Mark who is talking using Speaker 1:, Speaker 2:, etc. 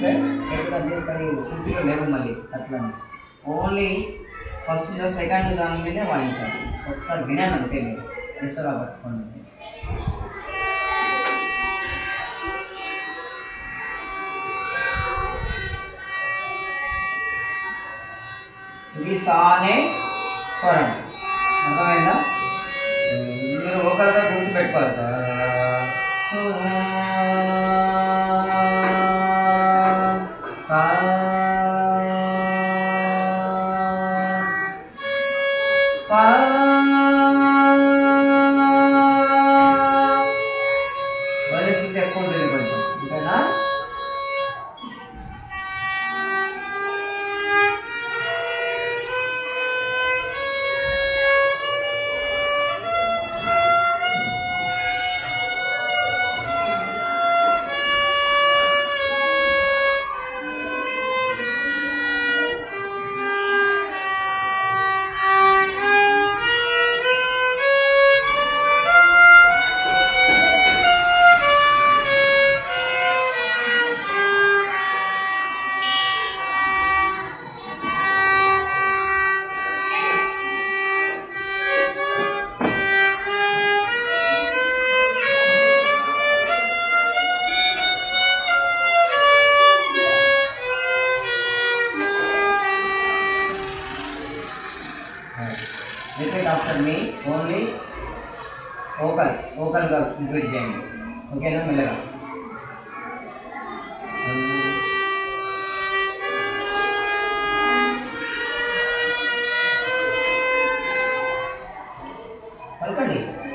Speaker 1: okay ఎప్పుడు అందేసరి శృతిలో లేవు మళ్ళీ అట్లా ఓన్లీ ఫస్ట్ సెకండ్ దాని మీదే వాయించాలి ఒకసారి వినండి అంతే మీరు ఎస్రా పట్టుకోండి అంతే ఇది సానే స్వరం అర్థమైందా మీరు ఒకరిగా గుర్తు పెట్టుకోవాలి సార్ వరి శుద్ధి ఎక్కువ ఉంటుంది కొంచెం ఇంకేనా repeat after me only vocal ఓకల్గా రిపీట్ చేయండి ఓకేనా మెల్లగా పలకండి